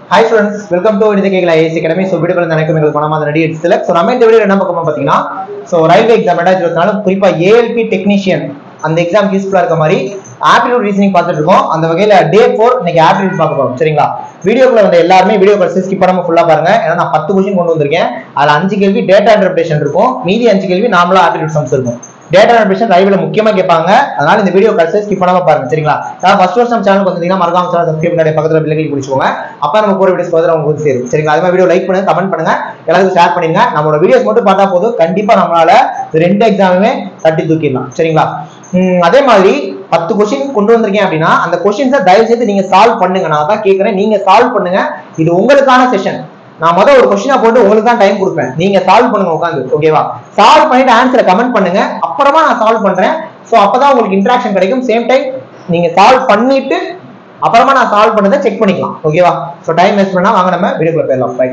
Hi students welcome to இது கேட்கல AC academy so video நினைக்கும் எங்களுக்கு பணமாக ரெடி எடுத்துல ஸோ நம்ம இந்த வீடியோ என்ன பார்க்க பார்த்தீங்கன்னா ஸோ ரயில்வே எக்ஸாம் ரெண்டாயிரத்தி இருபத்தி நாலு குறிப்பாக ஏஎல்பி டெக்னீஷியன் அந்த எக்ஸாம் யூஸ்ஃபுல்லாக இருக்க மாதிரி ஆப்டிடியூட் ரீசனிங் பார்த்துட்டு இருக்கோம் அந்த வகையில் டே ஃபோர் இன்னைக்கு ஆப்டிடியூட் பார்க்க போறோம் சரிங்களா வீடியோக்குள்ள வந்து எல்லாருமே வீடியோ கடைசி ஸ்கிப் பண்ணாம ஃபுல்லாக பாருங்க ஏன்னா நான் பத்து கொஸ்டின் கொண்டு வந்திருக்கேன் அதில் அஞ்சு கேள்வி டேட்டா இன்டர்பிரேஷன் இருக்கும் மீதி அஞ்சு கேள்வி நார்மலாக ஆப்டிடியூட் சம்ஸ் இருக்கும் டேட்டா இன்டர்பிரேஷன் லைவ்ல முக்கியமா கேட்பாங்க அதனால இந்த வீடியோ கடைசி ஸ்கிப் பண்ணாம பாருங்க சரிங்களா நான் ஃபர்ஸ்ட் வருஷம் நம்ம சேனல் வந்தீங்கன்னா மறக்காம சேனல் சப்ஸ்கிரைப் பண்ணி பக்கத்துல பில்லை கிளிக் பிடிச்சுக்கோங்க அப்ப நம்ம போற வீடியோஸ் பதில் உங்களுக்கு சேரும் சரிங்களா அதே மாதிரி வீடியோ லைக் பண்ணுங்க கமெண்ட் பண்ணுங்க எல்லாருக்கும் ஷேர் பண்ணுங்க நம்மளோட வீடியோஸ் மட்டும் பார்த்தா போதும் கண்டிப்பா நம்மளால இந்த ரெண்டு எக்ஸாமுமே தட்டி தூக்கிடலாம் சரிங்களா உம் அதே மாதிரி பத்து கொஸ்டின் கொண்டு வந்திருக்கேன் அப்படின்னா அந்த கொஸ்டின்ஸை தயவு செய்து நீங்க சால்வ் பண்ணுங்க நான் தான் கேட்கறேன் நீங்க சால்வ் பண்ணுங்க இது உங்களுக்கான செஷன் நான் முதல் ஒரு கொஸ்டினா போட்டு உங்களுக்கு தான் டைம் கொடுப்பேன் நீங்க சால்வ் பண்ணுங்க உட்காந்து ஓகேவா சால்வ் பண்ணிட்டு ஆன்சரை கமெண்ட் பண்ணுங்க அப்புறமா நான் சால்வ் பண்றேன் ஸோ அப்பதான் உங்களுக்கு இன்ட்ராக்ஷன் கிடைக்கும் சேம் டைம் நீங்க சால்வ் பண்ணிட்டு அப்புறமா நான் சால்வ் பண்ணதை செக் பண்ணிக்கலாம் ஓகேவா ஸோ டைம் வேஸ்ட் பண்ணா வாங்க நம்ம வீடியோக்குள்ள போயிடலாம் ரைட்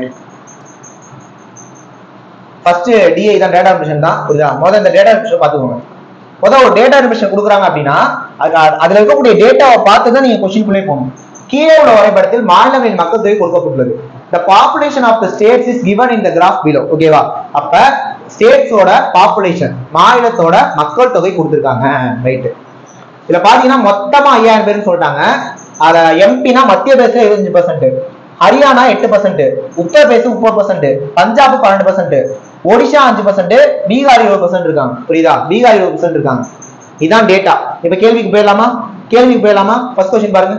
ஃபர்ஸ்ட் டிஐ தான் டேட்டா இன்ஃபர்மேஷன் தான் புரியுதா முதல்ல இந்த டேட்டா இன்ஃபர்மேஷன் பார்த்துக்கோங்க முதல்ல ஒரு டேட்டா இன்ஃபர்மேஷன் கொடுக்குறாங்க அப்படின்னா அது- அதுல இருக்கக்கூடிய டேட்டாவை பார்த்து தான் நீங்க கொஸ்டின் போகணும் கீழே உள்ள வரைபடத்தில் மாநிலங்களின் மக்கள் தொகை கொடுக்கப்பட்டுள்ளது the population of the states is given in the graph below ஓகேவா அப்ப ஸ்டேட்ஸோட பாப்புலேஷன் மாநிலத்தோட மக்கள் தொகை கொடுத்துருக்காங்க ரைட் இதுல பாத்தீங்கன்னா மொத்தமா ஐயாயிரம் பேர்னு சொல்லிட்டாங்க அதுல எம்பினா மத்திய பிரதேச இருபத்தஞ்சு பர்சன்ட் ஹரியானா எட்டு பர்சன்ட் உத்தரப்பிரதேசம் முப்பது பர்சன்ட் பஞ்சாப் பன்னெண்டு பர்சன்ட் ஒடிஷா அஞ்சு பர்சன்ட் பீகார் இருபது பர்சன்ட் இருக்காங்க புரியுதா பீகார் இருபது பர்சன்ட் இருக்காங்க இதான் டேட்டா இப்ப கேள்விக்கு போயிடலாமா கேள்விக்கு போயிடலாமா ஃபர்ஸ்ட் கொஸ்டின் பாருங்க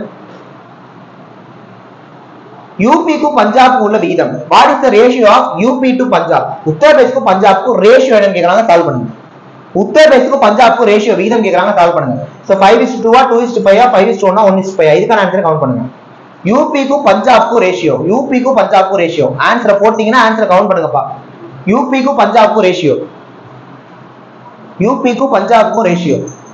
யூபிக்கும் பஞ்சாப்க்கும் உள்ள விகிதம் what is the ratio of UP to Punjab உத்தரப்பிரதேஷ்க்கும் பஞ்சாப்க்கும் ரேஷியோ என்னன்னு கேக்குறாங்க சால்வ் பண்ணுங்க உத்தரப்பிரதேஷ்க்கும் பஞ்சாப்க்கும் ரேஷியோ விகிதம் கேக்குறாங்க சால்வ் பண்ணுங்க சோ ஃபைவ் இஸ் டூவா two is five five is ஒன்னா ஒன் இஸ் ஃபைவ் இதுக்கான ஆன்சர் கவுண்ட் பண்ணுங்க யூபிக்கும் பஞ்சாப்க்கும் ரேஷியோ யூபிக்கும் பஞ்சாப்க்கும் ரேஷியோ ஆன்சரை போட்டீங்கன்னா ஆன்சரை கவுண்ட் பண்ணுங்கப்பா யூபிக்கும் பஞ்சாப்க்கும் ரேஷியோ யூபிக்கும் பஞ்சாப்க்கும் ரேஷியோ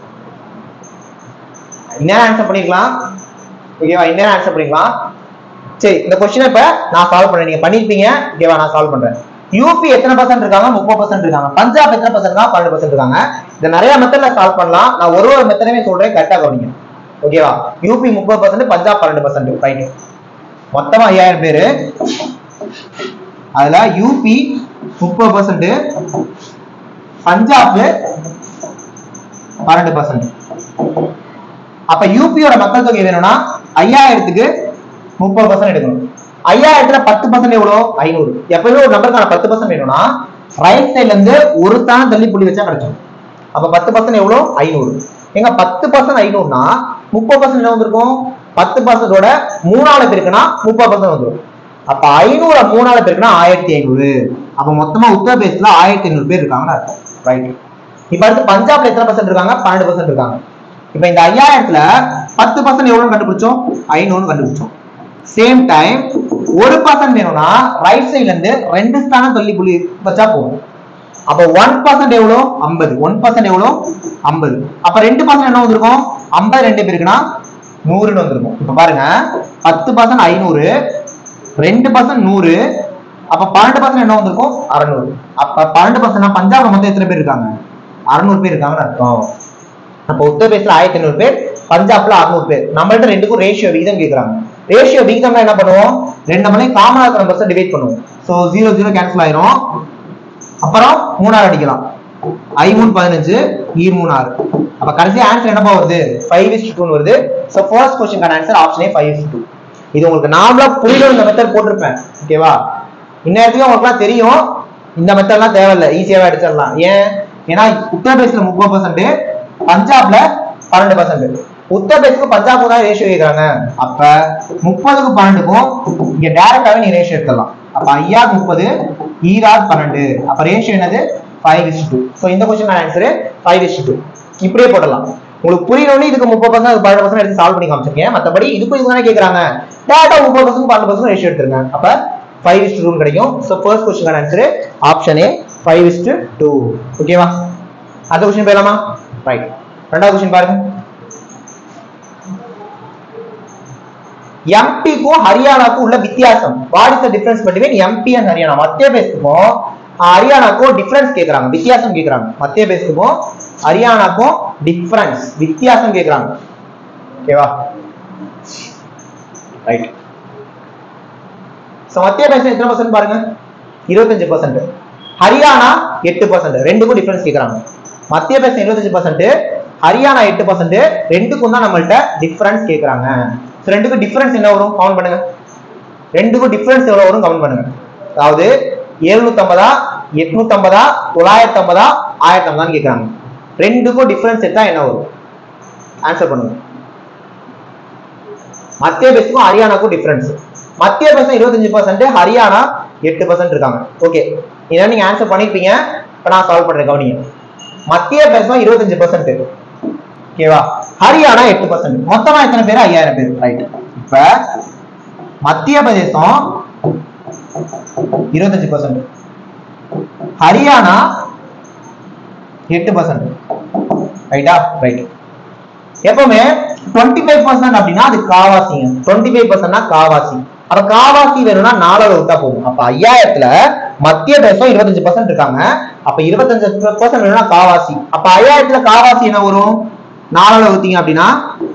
என்ன ஆன்சர் பண்ணிக்கலாம் ஓகேவா என்ன ஆன்சர் பண்ணிக்கலாம் சரி இந்த கொஸ்டினை இப்ப நான் சால்வ் பண்ணேன் நீங்க பண்ணிருப்பீங்க ஓகேவா நான் சால்வ் பண்றேன் யூபி எத்தனை பர்சன்ட் இருக்காங்க முப்பது பர்சன்ட் இருக்காங்க பஞ்சாப் எத்தனை பர்சன்ட் இருக்காங்க பன்னெண்டு பர்சன்ட் இருக்காங்க இதை நிறைய மெத்தட்ல சால்வ் பண்ணலாம் நான் ஒரு ஒரு மெத்தடையுமே சொல்றேன் கரெக்டா கவனிங்க ஓகேவா யூபி முப்பது பர்சன்ட் பஞ்சாப் பன்னெண்டு பர்சன்ட் ரைட் மொத்தமா ஐயாயிரம் பேரு அதுல யூபி முப்பது பர்சன்ட் பஞ்சாப் பன்னெண்டு பர்சன்ட் அப்ப யூபியோட மக்கள் தொகை வேணும்னா ஐயாயிரத்துக்கு முப்பது பர்சன்ட் எடுக்கணும் ஐயாயிரத்துல பத்து பர்சன்ட் எவ்வளோ ஐநூறு எப்பவுமே ஒரு நம்பருக்கான பத்து பர்சன்ட் வேணும்னா ரைட் சைட்ல இருந்து ஒரு தான தள்ளி புள்ளி வச்சா கிடைக்கும் அப்ப பத்து பர்சன்ட் எவ்வளோ ஐநூறு எங்க பத்து பர்சன்ட் ஐநூறுனா முப்பது பர்சன்ட் என்ன வந்திருக்கும் பத்து பர்சன்டோட மூணாவது பெருக்குனா முப்பது பர்சன்ட் வந்துடும் அப்ப ஐநூறு மூணாவது பெருக்குனா ஆயிரத்தி ஐநூறு அப்ப மொத்தமா உத்தரப்பிரதேசத்துல ஆயிரத்தி ஐநூறு பேர் இருக்காங்கன்னு அர்த்தம் ரைட் இப்ப அடுத்து பஞ்சாப்ல எத்தனை பர்சன்ட் இருக்காங்க பன்னெண்டு பர்சன்ட் இருக்காங்க இப்ப இந்த ஐயாயிரத்துல பத்து பர்சன்ட் எவ்வளவு கண்டுபிடிச்சோம் ஐநூறு கண்டுபிடிச்சோம் சேம் டைம் ஒரு பர்சன்ட் வேணும்னா ரைட் சைட்ல இருந்து ரெண்டு ஸ்தானம் தள்ளி புள்ளி வச்சா போதும் அப்ப ஒன் பர்சன்ட் எவ்வளோ ஐம்பது ஒன் பர்சன்ட் எவ்வளோ ஐம்பது அப்ப ரெண்டு பர்சன்ட் என்ன வந்திருக்கும் ஐம்பது ரெண்டு பேருக்குன்னா நூறுன்னு வந்திருக்கும் இப்ப பாருங்க பத்து பர்சன்ட் ஐநூறு ரெண்டு பர்சன்ட் நூறு அப்ப பன்னெண்டு பர்சன்ட் என்ன வந்திருக்கும் அறநூறு அப்ப பன்னெண்டு பர்சன்ட் பஞ்சாப்ல மொத்தம் எத்தனை பேர் இருக்காங்க அறுநூறு பேர் இருக்காங்கன்னு அர்த்தம் அப்போ உத்தரப்பிரதேசல ஆயிரத்தி ஐநூறு பேர் பஞ்சாப்ல அறுநூறு பேர் நம்மள்ட்ட ரெண்டுக்கும் ரேஷியோ விகிதம் கேட்கறாங்க ரேஷியோ விகிதம்னா என்ன பண்ணுவோம் ரெண்டு மணி காமனா இருக்கிற நம்பர்ஸ் டிவைட் பண்ணுவோம் ஸோ ஜீரோ ஜீரோ கேன்சல் ஆயிரும் அப்புறம் மூணாறு அடிக்கலாம் ஐ மூணு பதினஞ்சு ஈ மூணு ஆறு அப்ப கடைசி ஆன்சர் என்னப்பா வருது ஃபைவ் இஸ் டூ வருது ஸோ ஃபர்ஸ்ட் கொஸ்டின்கான ஆன்சர் ஆப்ஷனே ஃபைவ் இஸ் டூ இது உங்களுக்கு நார்மலா புரியணும் இந்த மெத்தட் போட்டிருப்பேன் ஓகேவா இந்நேரத்துக்கு உங்களுக்குலாம் தெரியும் இந்த மெத்தட்லாம் தேவையில்லை ஈஸியாவே அடிச்சிடலாம் ஏன் ஏன்னா உத்தரப்பிரதேசல முப்பது பர்சன்ட் பஞ்சாப்ல பன்னெண்டு பர்சன்ட் உத்தரப்பிரதேசுக்கு பஞ்சாபுக்கு தான் ரேஷியோ கேட்கறாங்க அப்ப முப்பதுக்கு பன்னெண்டுக்கும் இங்க டேரக்டாவே நீ ரேஷியோ எடுத்துடலாம் அப்ப ஐயாக்கு முப்பது ஈராக் பன்னெண்டு அப்ப ரேஷியோ என்னது ஃபைவ் இஸ் டூ ஸோ இந்த question answer five is two இப்படியே போடலாம் உங்களுக்கு புரியணும்னு இதுக்கு முப்பது பர்சன்ட் பன்னெண்டு பர்சன்ட் எடுத்து சால்வ் பண்ணி காமிச்சிருக்கேன் மற்றபடி இதுக்கும் இதுதானே கேட்கறாங்க டேரக்டா முப்பது பர்சன்ட் பன்னெண்டு பர்சன்ட் ரேஷியோ எடுத்துருங்க அப்ப ஃபைவ் இஸ் டூ கிடைக்கும் so first question answer option A five is two ஓகேவா அடுத்த கொஸ்டின் போயிடலாமா ரைட் ரெண்டாவது கொஸ்டின் பாருங்க எம்பிக்கும் ஹரியானாக்கும் உள்ள வித்தியாசம் what is the difference between MP and Haryana மத்திய பிரதேசத்துக்கும் ஹரியானாக்கும் டிஃபரன்ஸ் கேக்குறாங்க வித்தியாசம் கேக்குறாங்க மத்திய பிரதேசத்துக்கும் ஹரியானாக்கும் டிஃபரன்ஸ் வித்தியாசம் கேக்குறாங்க ஓகேவா ரைட் ஸோ மத்திய பிரதேசம் எத்தனை பர்சன்ட் பாருங்க இருபத்தஞ்சு பர்சன்ட் ஹரியானா எட்டு பர்சன்ட் ரெண்டுக்கும் டிஃபரன்ஸ் கேட்குறாங்க மத்திய பிரதேசம் இருபத்தஞ்சு பர்சன்ட் ஹரியானா எட்டு பர்சன்ட் ரெண்டுக்கும் தான் நம்மள்ட்ட டிஃபரன்ஸ் கேட்குறாங்க ஸோ ரெண்டுக்கும் டிஃபரன்ஸ் என்ன வரும் கவுண்ட் பண்ணுங்க ரெண்டுக்கும் டிஃபரன்ஸ் எவ்வளவு வரும் கவுண்ட் பண்ணுங்க அதாவது எழுநூத்தம்பதா எட்நூத்தம்பதா தொள்ளாயிரத்தி ஐம்பதா ஆயிரத்தி ஐம்பதான்னு கேட்குறாங்க ரெண்டுக்கும் டிஃபரன்ஸ் எடுத்தா என்ன வரும் ஆன்சர் பண்ணுங்க மத்திய பிரதேசக்கும் ஹரியானாக்கும் டிஃபரன்ஸ் மத்திய பிரதேசம் இருபத்தஞ்சு பர்சன்ட் ஹரியானா எட்டு பர்சன்ட் இருக்காங்க ஓகே இதை நீங்க ஆன்சர் பண்ணிருப்பீங்க இப்போ நான் சால்வ் பண்றேன் கவனிங்க மத்திய பிரதேசம் இருபத்தஞ்சு பர்சன்ட் ஓகேவா ஹரியானா எட்டு பர்சன்ட் மொத்தமா எத்தனை பேர் ஐயாயிரம் பேர் ரைட் இப்ப மத்திய பிரதேசம் இருபத்தஞ்சு பர்சன்ட் ஹரியானா எட்டு பர்சன்ட் ரைட்டா ரைட் எப்பவுமே டுவெண்ட்டி ஃபைவ் பர்சன்ட் அப்படின்னா அது காவாசிங்க டுவெண்ட்டி ஃபைவ் பர்சன்ட்னா காவாசி அப்ப காவாசி வேணும்னா நாலாவது விட்டா போதும் அப்ப ஐயாயிரத்துல மத்திய தேசம் இருபத்தஞ்சு பர்சன்ட் இருக்காங்க அப்ப இருபத்தஞ்சு பர்சன்ட் வேணும்னா காவாசி அப்ப ஐயாயிரத்துல காவாசி என்ன வரும் நாலாவது ஊத்தீங்க அப்படின்னா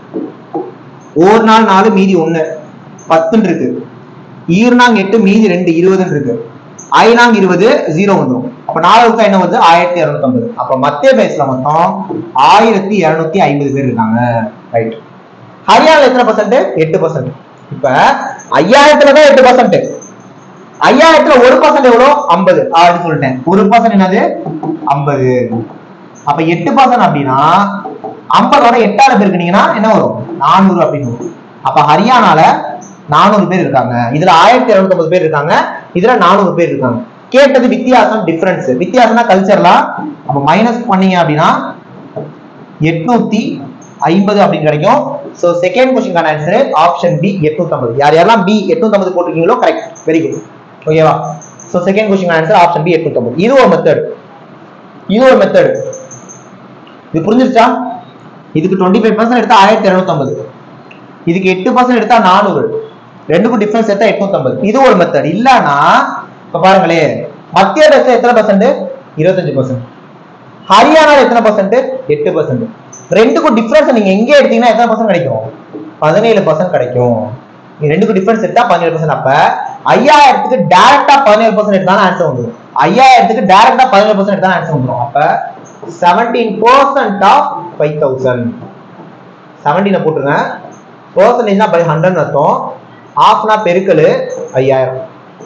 ஒரு நாள் நாலு மீதி ஒண்ணு பத்துன்னு இருக்கு ஈர்னாங் எட்டு மீதி ரெண்டு இருபதுன்னு இருக்கு ஐநாங் இருபது ஜீரோ வந்துடும் அப்ப நாலாவது என்ன வருது ஆயிரத்தி இருநூத்தி ஐம்பது அப்ப மத்திய பிரதேசல மொத்தம் ஆயிரத்தி இருநூத்தி ஐம்பது பேர் இருக்காங்க ரைட் ஹரியானா எத்தனை பர்சன்ட் எட்டு பர்சன்ட் இப்ப ஐயாயிரத்துல தான் எட்டு பர்சன்ட் ஐயாயிரத்துல ஒரு பர்சன்ட் எவ்வளவு ஐம்பது ஆல்ரெடி சொல்லிட்டேன் ஒரு பர்சன்ட் என்னது ஐம்பது அப்ப எட்டு பர்சன்ட் அப்படின்னா ஐம்பதோட எட்டாயிரம் பெருக்குனீங்கன்னா என்ன வரும் நானூறு அப்படின்னு வரும் அப்ப ஹரியானால நானூறு பேர் இருக்காங்க இதுல ஆயிரத்தி இருநூத்தி ஐம்பது பேர் இருக்காங்க இதுல நானூறு பேர் இருக்காங்க கேட்டது வித்தியாசம் டிஃபரன்ஸ் வித்தியாசம்னா கல்ச்சர்லாம் நம்ம மைனஸ் பண்ணீங்க அப்படின்னா எட்நூத்தி ஐம்பது அப்படின்னு கிடைக்கும் so second question answer option B எட்நூத்தம்பது யார் யாரெல்லாம் பி எட்நூத்தம்பது போட்டிருக்கீங்களோ கரெக்ட் வெரி குட் ஓகேவா so second question answer option B எட்நூத்தம்பது இது ஒரு மெத்தட் இது ஒரு மெத்தட் இது புரிஞ்சிருச்சா இதுக்கு டுவெண்ட்டி ஃபைவ் பர்சன்ட் எடுத்தா ஆயிரத்தி இரநூத்தம்பது இதுக்கு எட்டு பர்சன்ட் எடுத்தா நானூறு ரெண்டுக்கும் டிஃபரன்ஸ் எடுத்தா எட்நூத்தம்பது இது ஒரு மெத்தட் இல்லனா இப்ப பாருங்களே மத்திய பிரதேசம் எத்தனை பர்சன்ட் இருபத்தஞ்சு பர்சன்ட் ஹரியானா எத்தனை பர்சன்ட் எட்டு பர்சன்ட் ரெண்டுக்கும் டிஃபரன்ஸ் நீங்க எங்கே எடுத்தீங்கன்னா எத்தனை பர்சன்ட் கிடைக்கும் பதினேழு பர்சன்ட் கிடைக்கும் இது ரெண்டுக்கும் டிஃபரன்ஸ் எடுத்தா பதினேழு பர்சன்ட் அப்ப ஐயாயிரத்துக்கு டேரக்டா பதினேழு பர்சன்ட் எடுத்தாலும் ஆன்சர் வந்துடும் ஐயாயிரத்துக்கு டேரக்டா பதினேழு பர்சன்ட் எடுத்தாலும் ஆன்சர் வந்துடும் அப்ப seventeen percent of five thousand செவன்டீனை போட்டுருங்க பர்சன்டேஜ்னா பை ஹண்ட்ரட் அர்த்தம் ஆஃப்னா பெருக்கல் ஐயாயிரம்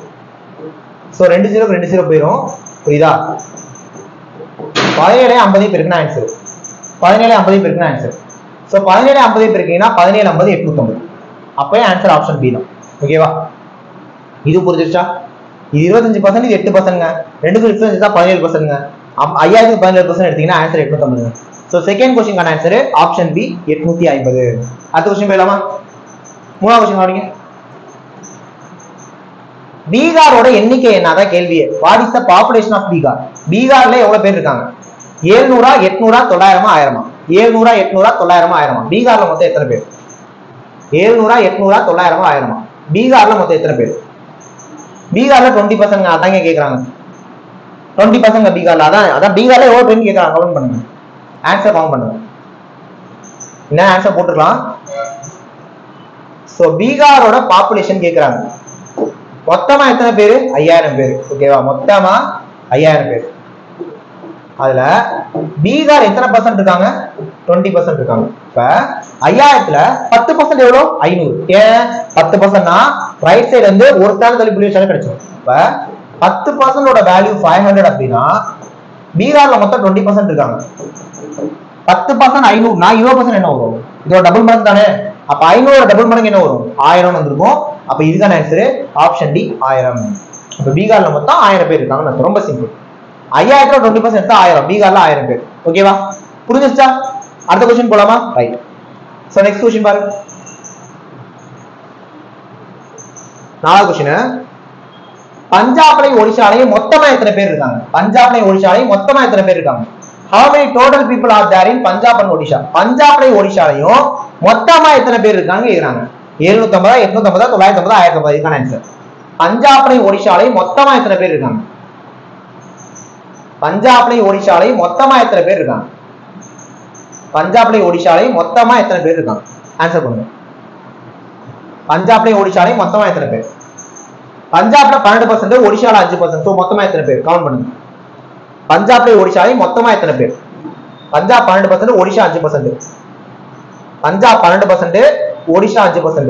ஸோ ரெண்டு ஜீரோ ரெண்டு ஜீரோ போயிடும் புரியுதா பதினேழு ஐம்பதையும் பெருக்குனா ஆன்சர் பதினேழு ஐம்பதையும் பெருக்குனா ஆன்சர் ஸோ பதினேழு ஐம்பதையும் பெருக்கீங்கன்னா பதினேழு ஐம்பது எட்நூத்தம்பது அப்பயே ஆன்சர் ஆப்ஷன் பி தான் ஓகேவா இது புரிஞ்சிருச்சா இது இருபத்தஞ்சு பர்சன்ட் இது எட்டு பர்சன்ட்ங்க ரெண்டுக்கும் டிஃபரன்ஸ் தான் பதினேழு பர்சன்ட்ங்க ஐயாயிரத்துக்கு பதினேழு பர்சன்ட் எடுத்தீங்கன்னா ஆன்சர் எட்நூத்தம்பதுங்க so second question answer option B எட்நூத்தி ஐம்பது அடுத்த கொஸ்டின் போயிடலாமா மூணாவது கொஸ்டின் பாருங்க பீகாரோட எண்ணிக்கை என்ன அதான் கேள்வி what is the population of Bihar பீகார்ல எவ்வளவு பேர் இருக்காங்க ஏழ்நூறா எட்நூறா தொள்ளாயிரமா ஆயிரமா ஏழ்நூறா எட்நூறா தொள்ளாயிரமா ஆயிரமா பீகார்ல மொத்தம் எத்தனை பேர் ஏழ்நூறா எட்நூறா தொள்ளாயிரமா ஆயிரமா பீகார்ல மொத்தம் எத்தனை பேர் பீகார்ல டுவெண்ட்டி பர்சன்ட் அதாங்க கேக்குறாங்க டுவெண்ட்டி பர்சன்ட் பீகார்ல அதான் அதான் பீகார்ல எவ்வளவு பேர் கேக்குறாங்க கவுண்ட் பண்ணுங்க ஆன்சர் கவுண்ட் பண்ணுங்க என்ன ஆன்சர் போட்டுக்கலாம் சோ பீகாரோட பாப்புலேஷன் கேக்குறாங்க மொத்தமா எத்தனை பேரு ஐயாயிரம் பேர் ஓகேவா மொத்தமா ஐயாயிரம் பேர் அதுல பீகார் எத்தனை பர்சன்ட் இருக்காங்க டுவெண்ட்டி பர்சன்ட் இருக்காங்க இப்ப ஐயாயிரத்துல பத்து பர்சன்ட் எவ்வளவு ஐநூறு ஏன் பத்து பர்சன்ட்னா ரைட் சைடு வந்து ஒரு தாள் தள்ளி புள்ளி வச்சாலும் கிடைச்சிடும் இப்ப பத்து பர்சன்டோட வேல்யூ ஃபைவ் ஹண்ட்ரட் அப்படின்னா பீகார்ல மொத்தம் டுவெண்ட்டி பர்சன்ட் இருக்காங்க பத்து பர்சன்ட் ஐநூறுனா இருபது பர்சன்ட் என்ன வரும் இதோட டபுள் மடங்கு தானே அப்ப ஐநூறு டபுள் மடங்கு என்ன வரும் ஆயிரம் வந்திருக்கும் அப்ப இதுக்கான ஆன்சர் ஆப்ஷன் டி ஆயிரம் இப்ப பீகார்ல மொத்தம் ஆயிரம் பேர் இருக்காங்க நான் ரொம்ப சிம்பிள் ஐயாயிரத்துல டுவெண்ட்டி பர்சன்ட் எடுத்தா ஆயிரம் பீகார்ல ஆயிரம் பேர் ஓகேவா புரிஞ்சிருச்சா அடுத்த கொஸ்டின் போலாமா ரைட் சோ நெக்ஸ்ட் கொஸ்டின் பாருங்க நாலாவது கொஸ்டின் பஞ்சாப்லையும் ஒடிஷாலையும் மொத்தமா எத்தனை பேர் இருக்காங்க பஞ்சாப்லையும் ஒடிஷாலையும் மொத்தமா எத்தனை பேர் இருக்காங்க how many total people are there in Punjab and Odisha பஞ்சாப்லையும் ஒடிஷாலையும் மொத்தமா எத்தனை பேர் இருக்காங்க கேக்குறாங்க எழுநூத்தி ஐம்பதா எட்நூத்தி ஐம்பதா தொள்ளாயிரத்தி ஐம்பதா ஆயிரத்தி ஐம்பது இதுக்கான ஆன்சர் பஞ்சாப்லையும் ஒடிஷாலையும் மொத்தமா எத்தனை பேர் இருக்காங்க பஞ்சாப்லையும் ஒடிஷாலையும் மொத்தமா எத்தனை பேர் இருக்காங்க பஞ்சாப்லையும் ஒடிஷாலையும் மொத்தமா எத்தனை பேர் இருக்காங்க ஆன்சர் பண்ணுங்க பஞ்சாப்லையும் ஒடிஷாலையும் மொத்தமா எத்தனை பேர் பஞ்சாப்ல பன்னெண்டு பர்சன்ட் ஒடிஷால அஞ்சு பர்சன்ட் ஸோ மொத்தமா எத்தனை பேர் கவுண்ட் பண்ணுங்க பஞ்சாப்ல ஒடிஷாலையும் மொத்தமா எத்தனை பேர் பஞ்சாப் பன்னெண்டு பர்சன்ட் ஒடிஷா அஞ்சு பர்சன்ட் பஞ்சாப் பன்னெண்டு பர்சன்ட் ஒடிஷா அஞ்சு பர்சன்ட்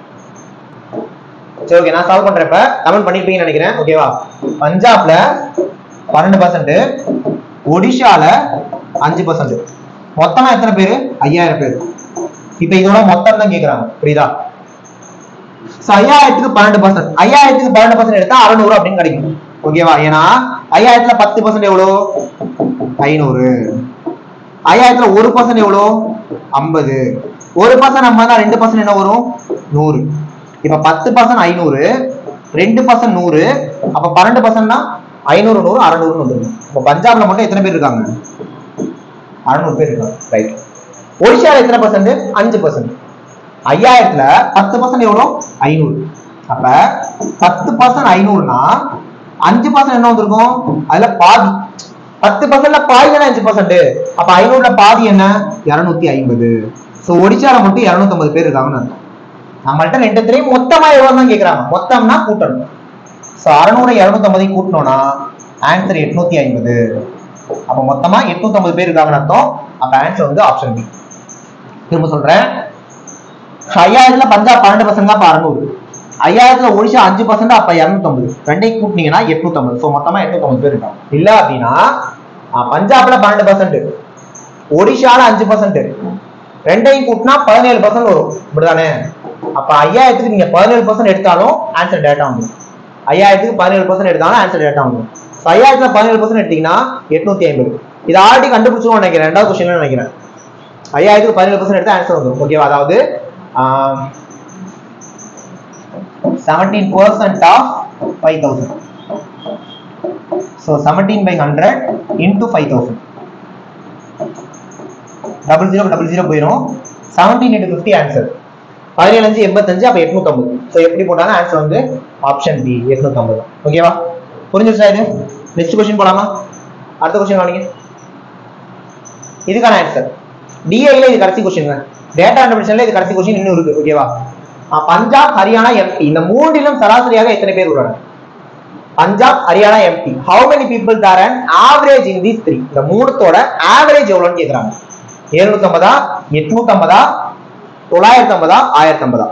சரி ஓகே நான் சால்வ் பண்றப்ப கமெண்ட் பண்ணிருப்பீங்கன்னு நினைக்கிறேன் ஓகேவா பஞ்சாப்ல பன்னெண்டு பர்சன்ட் ஒடிஷால அஞ்சு பர்சன்ட் மொத்தமா எத்தனை பேர் ஐயாயிரம் பேர் இப்ப இதோட மொத்தம் தான் கேக்குறாங்க புரியுதா So, ஐயாயிரத்துக்கு பன்னெண்டு பர்சன்ட் ஐயாயிரத்துக்கு பன்னெண்டு பர்சன்ட் எடுத்தா அறநூறு அப்படின்னு கிடைக்கும் ஓகேவா ஏன்னா ஐயாயிரத்துல பத்து பர்சன்ட் எவ்வளோ ஐநூறு ஐயாயிரத்துல ஒரு பர்சன்ட் எவ்வளோ ஐம்பது ஒரு பர்சன்ட் ஐம்பதுனா ரெண்டு பர்சன்ட் என்ன வரும் நூறு இப்ப பத்து பர்சன்ட் ஐநூறு ரெண்டு பர்சன்ட் நூறு அப்ப பன்னெண்டு பர்சன்ட்னா ஐநூறு நூறு அறநூறுன்னு வந்துடும் இப்போ பஞ்சாப்ல மட்டும் எத்தனை பேர் இருக்காங்க அறநூறு பேர் இருக்காங்க ரைட் ஒடிஷால எத்தனை பர்சன்ட் அஞ்சு பர்சன்ட் ஐயாயிரத்துல பத்து பர்சன்ட் எவ்வளோ ஐநூறு அப்ப பத்து பர்சன்ட் ஐநூறுனா அஞ்சு பர்சன்ட் என்ன வந்திருக்கும் அதுல பாதி பத்து பர்சன்ட்ல பாதி தானே அஞ்சு பர்சன்ட் அப்ப ஐநூறுல பாதி என்ன இருநூத்தி ஐம்பது ஸோ ஒடிஷால மட்டும் இருநூத்தி ஐம்பது பேர் இருக்காங்கன்னு அர்த்தம் நம்மள்ட்ட ரெண்டு திரையும் மொத்தமா எவ்வளவு தான் கேக்குறாங்க மொத்தம்னா கூட்டணும் ஸோ அறநூறு இருநூத்தி ஐம்பதையும் கூட்டணும்னா ஆன்சர் எட்நூத்தி ஐம்பது அப்ப மொத்தமா எட்நூத்தி ஐம்பது பேர் இருக்காங்கன்னு அர்த்தம் அப்ப ஆன்சர் வந்து ஆப்ஷன் பி திரும்ப சொல்றேன் ஐயாயிரத்துல பஞ்சாப் பன்னெண்டு பர்சன்ட் தான் அறுநூறு ஐயாயிரத்துல ஒடிஷா அஞ்சு பர்சன்ட் அப்ப இரநூத்தம்பது ரெண்டையும் கூட்டினீங்கன்னா எட்நூத்தம்பது ஸோ மொத்தமா எட்நூத்தம்பது பேர் இருக்காங்க இல்ல அப்படின்னா ஆஹ், பஞ்சாப்ல பன்னெண்டு பர்சன்ட் ஒடிஷால அஞ்சு பர்சன்ட் ரெண்டையும் கூட்டினா பதினேழு பர்சன்ட் வரும் இப்படிதானே அப்ப ஐயாயிரத்துக்கு நீங்க பதினேழு பர்சன்ட் எடுத்தாலும் ஆன்சர் டேட்டா வந்துடும் ஐயாயிரத்துக்கு பதினேழு பர்சன்ட் எடுத்தாலும் ஆன்சர் டேட்டா வந்துடும் ஸோ ஐயாயிரத்துல பதினேழு பர்சன்ட் எடுத்தீங்கன்னா எட்நூத்தி ஐம்பது இது ஆல்ரெடி கண்டுபிடிச்சிருவோம் நினைக்கிறேன் ரெண்டாவது கொஸ்டின்ல நினைக்கிறேன் ஐயாயிரத்துக்கு பதினேழு பர்சன்ட் எடுத்தா ஆன்சர் வந்துடும் ஓகேவா அதாவது seventeen percent of five thousand so seventeen by hundred into five thousand double zero double zero போயிடும் செவன்டீன் இன்டூ ஃபிஃப்டி ஆன்சர் பதினேழு அஞ்சு எண்பத்தஞ்சு அப்போ எட்நூத்தம்பது ஸோ எப்படி போட்டாலும் ஆன்சர் வந்து ஆப்ஷன் பி எட்நூத்தம்பது ஓகேவா புரிஞ்சிருச்சா இது நெக்ஸ்ட் கொஸ்டின் போலாமா அடுத்த கொஸ்டின் கவனிங்க இதுக்கான ஆன்சர் டிஐல இது கடைசி கொஸ்டின் டேட்டா கண்டுபிடிஷன்ல இது கடைசி கொஸ்டின் இன்னும் இருக்கு ஓகேவா ஆ, பஞ்சாப் ஹரியானா எம்பி இந்த மூன்றிலும் சராசரியாக எத்தனை பேர் உள்ளனர் Punjab Haryana MP how many people there and average in these three இந்த மூணுத்தோட ஆவரேஜ் எவ்வளோன்னு கேக்குறாங்க எழுநூத்தி ஐம்பதா எட்நூத்தி ஐம்பதா தொள்ளாயிரத்தி ஐம்பதா ஆயிரத்தி ஐம்பதா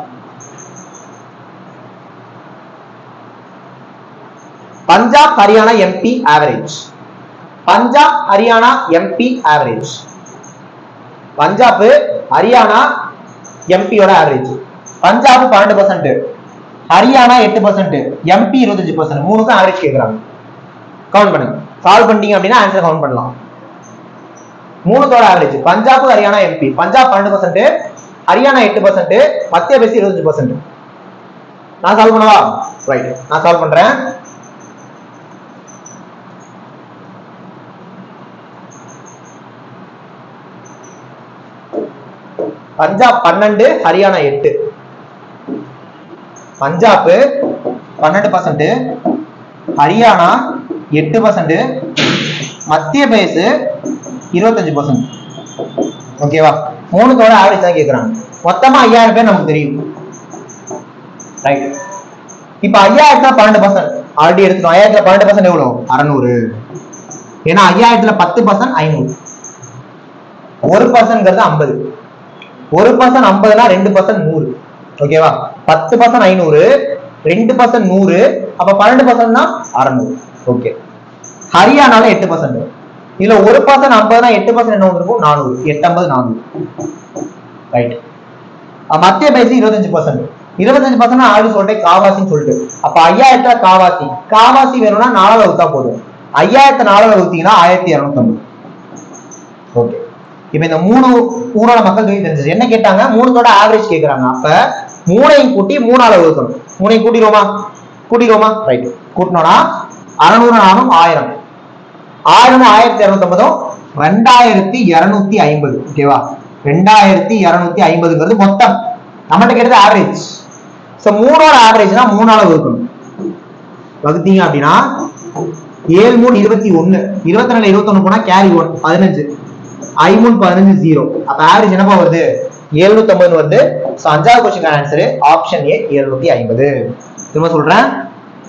Punjab Haryana MP average Punjab Haryana MP average Punjab Haryana எம்பியோட ஆவரேஜ் பஞ்சாப் பன்னெண்டு பர்சன்ட் ஹரியானா எட்டு பர்சன்ட் எம்பி இருபத்தஞ்சு பர்சன்ட் மூணுக்கும் ஆவரேஜ் கேட்குறாங்க கவுண்ட் பண்ணுங்க சால்வ் பண்ணிட்டீங்க அப்படின்னா ஆன்சர் கவுண்ட் பண்ணலாம் மூணுத்தோட ஆவரேஜ் பஞ்சாப் ஹரியானா எம்பி பஞ்சாப் பன்னெண்டு பர்சன்ட் ஹரியானா எட்டு பர்சன்ட் மத்திய பிரதேசம் இருபத்தஞ்சு பர்சன்ட் நான் சால்வ் பண்ணவா ரைட் நான் சால்வ் பண்றேன் பஞ்சாப் பன்னெண்டு ஹரியானா எட்டு பஞ்சாப் பன்னெண்டு பர்சன்ட் ஹரியானா எட்டு பர்சன்ட் மத்திய பிரதேச இருபத்தஞ்சு பர்சன்ட் ஓகேவா மூணுத்தோட ஆவரேஜ் தான் கேட்குறாங்க மொத்தமா ஐயாயிரம் பேர் நமக்கு தெரியும் ரைட் இப்போ ஐயாயிரத்துல பன்னெண்டு பர்சன்ட் ஆல்ரெடி எடுத்துட்டோம் ஐயாயிரத்துல பன்னெண்டு பர்சன்ட் எவ்வளோ அறநூறு ஏன்னா ஐயாயிரத்துல பத்து பர்சன்ட் ஐநூறு ஒரு பர்சன்ட்ங்கிறது ஐம்பது ஒரு பர்சன்ட் ஐம்பதுனா ரெண்டு பர்சன்ட் நூறு ஓகேவா பத்து பர்சன்ட் ஐநூறு ரெண்டு பர்சன்ட் நூறு அப்ப பன்னெண்டு பர்சன்ட்னா அறநூறு ஓகே ஹரியானால எட்டு பர்சன்ட் இதுல ஒரு பர்சன்ட் ஐம்பதுனா எட்டு பர்சன்ட் என்ன வந்திருக்கும் நானூறு எட்டு ஐம்பது நானூறு ரைட் மத்திய பிரதேசம் இருபத்தஞ்சு பர்சன்ட் இருபத்தஞ்சு பர்சன்ட் ஆல்ரெடி சொல்லிட்டேன் காவாசின்னு சொல்லிட்டு அப்ப ஐயாயிரத்துல காவாசி காவாசி வேணும்னா நாலாவது வகுத்தா போதும் ஐயாயிரத்தை நாலாவது வகுத்தீங்கன்னா ஆயிரத்தி இரநூத்தம்பது ஓகே இப்ப இந்த மூணு ஊரோட மக்கள் தொகை தெரிஞ்சது என்ன கேட்டாங்க மூணுத்தோட ஆவரேஜ் கேக்குறாங்க அப்ப மூணையும் கூட்டி மூணால வகுக்கணும் மூணையும் கூட்டிடுவோமா கூட்டிடுவோமா ரைட் கூட்டினோம்னா அறநூறு நானும் ஆயிரம் ஆயிரம் ஆயிரத்தி இரநூத்தம்பதும் ரெண்டாயிரத்தி இருநூத்தி ஐம்பது ஓகேவா ரெண்டாயிரத்தி இருநூத்தி ஐம்பதுங்கிறது மொத்தம் நம்மகிட்ட கேட்டது ஆவரேஜ் ஸோ மூணோட ஆவரேஜ்னா மூணால வகுக்கணும் வகுத்தீங்க அப்படின்னா ஏழு மூணு இருபத்தி ஒன்னு இருபத்தி ரெண்டு இருபத்தொன்னு போனா கேரி ஒன் பதினஞ்சு ஐ மூணு பதினஞ்சு ஜீரோ அப்ப ஆவரேஜ் என்னப்பா வருது எழுநூத்தி ஐம்பது வருது ஸோ அஞ்சாவது கொஸ்டின் ஆன்சர் ஆப்ஷன் ஏ எழுநூத்தி ஐம்பது திரும்ப சொல்றேன்